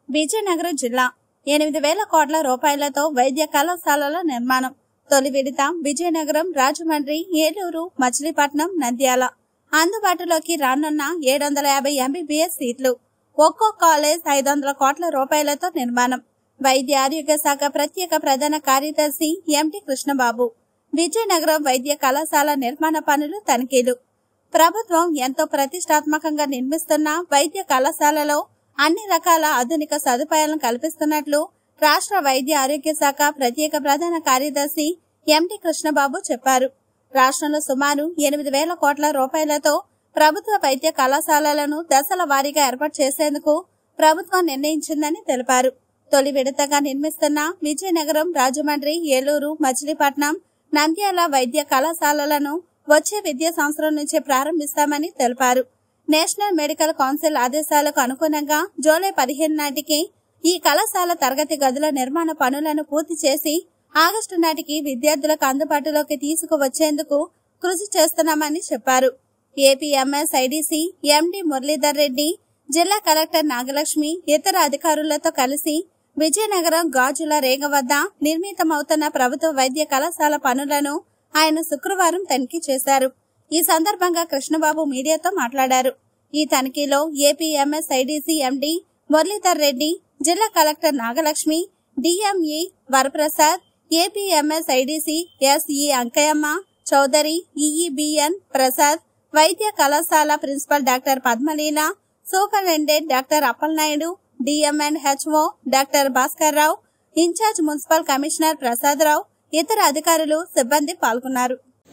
విజయనగరం జిల్లా ఎనిమిది వేల కోట్ల రూపాయలతో వైద్య కళాశాలల నిర్మాణం తొలి విడత విజయనగరం రాజమండ్రి ఏలూరు మచిలీపట్నం నంద్యాల అందుబాటులోకి రానున్న ఏడు వందల యాభై ఎంబీబీఎస్ సీట్లు ఒక్కో కాలేజ్ ఐదు వందల కోట్ల రూపాయలతో నిర్మాణం వైద్య ఆరోగ్య శాఖ ప్రత్యేక ప్రధాన కార్యదర్శి ఎంటి కృష్ణబాబు విజయనగరం వైద్య కళాశాల నిర్మాణ పనులు తనిఖీలు ప్రభుత్వం ఎంతో ప్రతిష్టాత్మకంగా నిర్మిస్తున్న వైద్య కళాశాలలో అన్ని రకాల ఆధునిక సదుపాయాలను కల్పిస్తున్నట్లు రాష్ట్ర వైద్య ఆరోగ్య శాఖ ప్రత్యేక ప్రధాన కార్యదర్శి ఎంటి కృష్ణబాబు చెప్పారు రాష్ట్రంలో సుమారు ఎనిమిది వేల కోట్ల రూపాయలతో ప్రభుత్వ వైద్య కళాశాలలను దశల వారీగా ఏర్పాటు చేసేందుకు ప్రభుత్వం నిర్ణయించిందని తెలిపారు తొలి విడతగా నిర్మిస్తున్న విజయనగరం రాజమండ్రి ఏలూరు మచిలీపట్నం నంద్యాల వైద్య కళాశాలలను వచ్చే విద్యా సంవత్సరం నుంచి ప్రారంభిస్తామని తెలిపారు నేషనల్ మెడికల్ కౌన్సిల్ ఆదేశాలకు అనుగుణంగా జూలై పదిహేను నాటికి ఈ కళాశాల తరగతి గదుల నిర్మాణ పనులను పూర్తి చేసి ఆగస్టు నాటికి విద్యార్థులకు అందుబాటులోకి తీసుకువచ్చేందుకు కృషి చేస్తున్నామని చెప్పారు APMS IDC MD Muralidhar Reddy జిల్లా కలెక్టర్ నాగలక్ష్మి ఇతర అధికారులతో కలిసి విజయనగరం గాజుల రేగ వద్ద నిర్మితమవుతున్న ప్రభుత్వ వైద్య కళాశాల పనులను ఆయన శుక్రవారం తనిఖీ చేశారు ఈ సందర్భంగా కృష్ణబాబు మీడియాతో మాట్లాడారు ఈ తనిఖీలో APMS IDC MD Muralidhar Reddy జిల్లా collector Nagalakshmi DME Varaprasad APMS IDC SE Ankayyamma Chowdary EE BN Prasad వైద్య కళాశాల principal doctor Padmaleela superintendent doctor Appalanaidu DM and HO doctor Bhaskar Rao in charge municipal commissioner Prasad Rao ఇతర అధికారులు సిబ్బంది పాల్గొన్నారు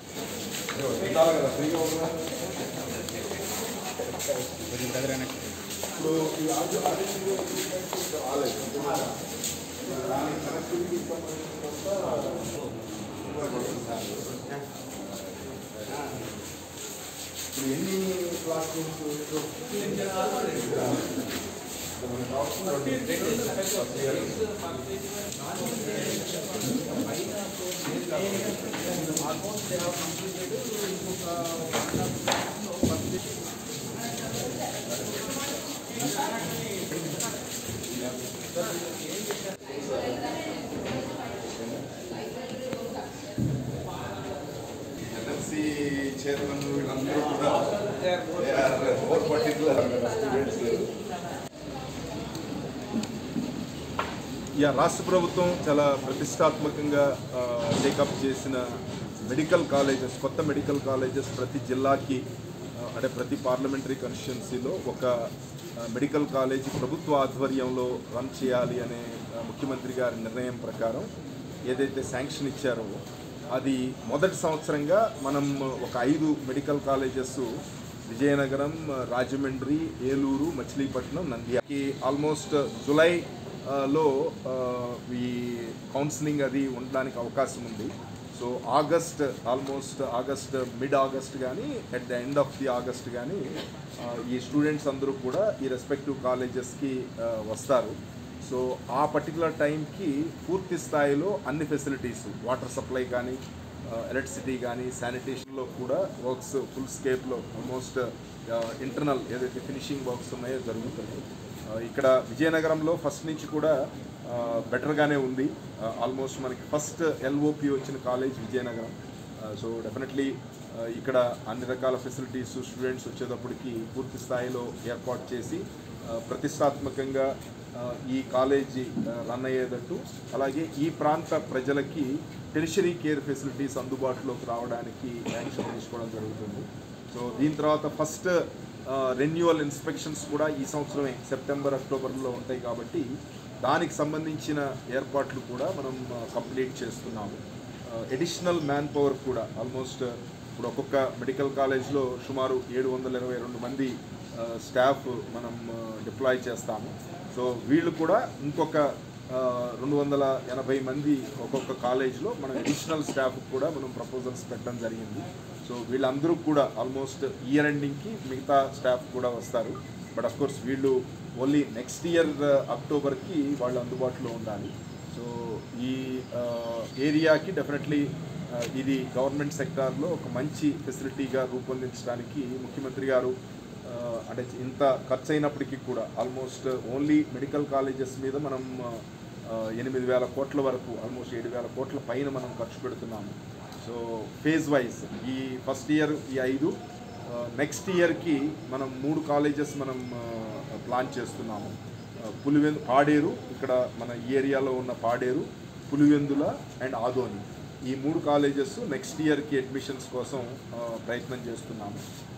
ఇప్పుడు ఎన్ని క్లాస్ రూమ్స్ ఎన్ఎస్సి చైర్మన్ వీళ్ళందరూ కూడా మోర్ పర్టికులర్ స్టూడెంట్స్ యా రాష్ట్ర ప్రభుత్వం చాలా ప్రతిష్టాత్మకంగా టేకప్ చేసిన మెడికల్ కాలేజెస్ కొత్త మెడికల్ కాలేజెస్ ప్రతి జిల్లాకి ఆ, అంటే ప్రతి పార్లమెంటరీ కాన్స్టిట్యున్సీలో ఒక ఆ, మెడికల్ కాలేజీ ప్రభుత్వ ఆధ్వర్యంలో రన్ చేయాలి అనే ఆ, ముఖ్యమంత్రి గారి నిర్ణయం ప్రకారం ఏదైతే శాంక్షన్ ఇచ్చారో అది మొదటి సంవత్సరంగా మనం ఒక ఐదు మెడికల్ కాలేజెస్ విజయనగరం రాజమండ్రి ఏలూరు మచిలీపట్నం నంద్యాలకి ఆల్మోస్ట్ జులై ఆ, లో ఆ, ఈ కౌన్సిలింగ్ అది ఉండడానికి అవకాశం ఉంది so August almost August mid August కానీ at the end of the August కానీ ఆ, ఈ స్టూడెంట్స్ అందరూ కూడా ఈ రెస్పెక్టివ్ కాలేజెస్కి వస్తారు సో ఆ పర్టికులర్ టైంకి పూర్తి స్థాయిలో అన్ని ఫెసిలిటీస్ వాటర్ సప్లై కానీ ఎలక్ట్రిసిటీ కానీ శానిటేషన్లో కూడా వర్క్స్ ఫుల్ స్కేప్లో ఆల్మోస్ట్ ఇంటర్నల్ ఏదైతే ఫినిషింగ్ వర్క్స్ ఉన్నాయో జరుగుతుంది ఆ, ఇక్కడ విజయనగరంలో ఫస్ట్ నుంచి కూడా బెటర్గానే ఉంది ఆల్మోస్ట్ మనకి ఫస్ట్ ఎల్ఓపి వచ్చిన కాలేజ్ విజయనగరం సో డెఫినెట్లీ ఇక్కడ అన్ని రకాల ఫెసిలిటీస్ స్టూడెంట్స్ వచ్చేటప్పటికి పూర్తి స్థాయిలో ఏర్పాటు చేసి ఆ, ప్రతిష్టాత్మకంగా ఆ, ఈ కాలేజీ ఆ, రన్ అయ్యేటట్టు అలాగే ఈ ప్రాంత ప్రజలకి టెరిషరీ కేర్ ఫెసిలిటీస్ అందుబాటులోకి రావడానికి యాక్షన్ తీసుకోవడం జరుగుతుంది సో దీని తర్వాత ఫస్ట్ రెన్యువల్ ఇన్స్పెక్షన్స్ కూడా ఈ సంవత్సరమే సెప్టెంబర్ అక్టోబర్లో ఉంటాయి కాబట్టి దానికి సంబంధించిన ఏర్పాట్లు కూడా మనం కంప్లీట్ చేస్తున్నాము ఎడిషనల్ మ్యాన్ పవర్ కూడా ఆల్మోస్ట్ ఇప్పుడు ఒక్కొక్క మెడికల్ కాలేజ్లో సుమారు ఏడు వందల ఇరవై రెండు మంది స్టాఫ్ మనం డిప్లాయ్ చేస్తాము సో వీళ్ళు కూడా ఇంకొక ఆ, రెండు వందల ఎనభై మంది ఒక్కొక్క కాలేజ్లో మనం అడిషనల్ స్టాఫ్ కూడా మనం ప్రపోజల్స్ పెట్టడం జరిగింది సో వీళ్ళందరూ కూడా ఆల్మోస్ట్ ఇయర్ ఎండింగ్కి మిగతా స్టాఫ్ కూడా వస్తారు బట్ అఫ్ కోర్స్ వీళ్ళు ఓన్లీ నెక్స్ట్ ఇయర్ అక్టోబర్కి వాళ్ళు అందుబాటులో ఉండాలి సో ఈ ఏరియాకి డెఫినెట్లీ ఇది గవర్నమెంట్ సెక్టార్లో ఒక మంచి ఫెసిలిటీగా రూపొందించడానికి ముఖ్యమంత్రి గారు ఆ, అంటే ఇంత ఖర్చు అయినప్పటికీ కూడా ఆల్మోస్ట్ ఓన్లీ మెడికల్ కాలేజెస్ మీద మనం ఆ, ఎనిమిది వేల కోట్ల వరకు ఆల్మోస్ట్ ఏడు వేల కోట్ల పైన మనం ఖర్చు పెడుతున్నాము సో ఫేజ్ వైజ్ ఈ ఫస్ట్ ఇయర్ ఈ ఐదు నెక్స్ట్ ఇయర్కి మనం మూడు కాలేజెస్ మనం ప్లాన్ చేస్తున్నాము ఆ, పులివెందు పాడేరు ఇక్కడ మన ఈ ఏరియాలో ఉన్న పాడేరు పులివెందుల అండ్ ఆదోని ఈ మూడు కాలేజెస్ నెక్స్ట్ ఇయర్కి అడ్మిషన్స్ కోసం ఆ, ప్రయత్నం చేస్తున్నాము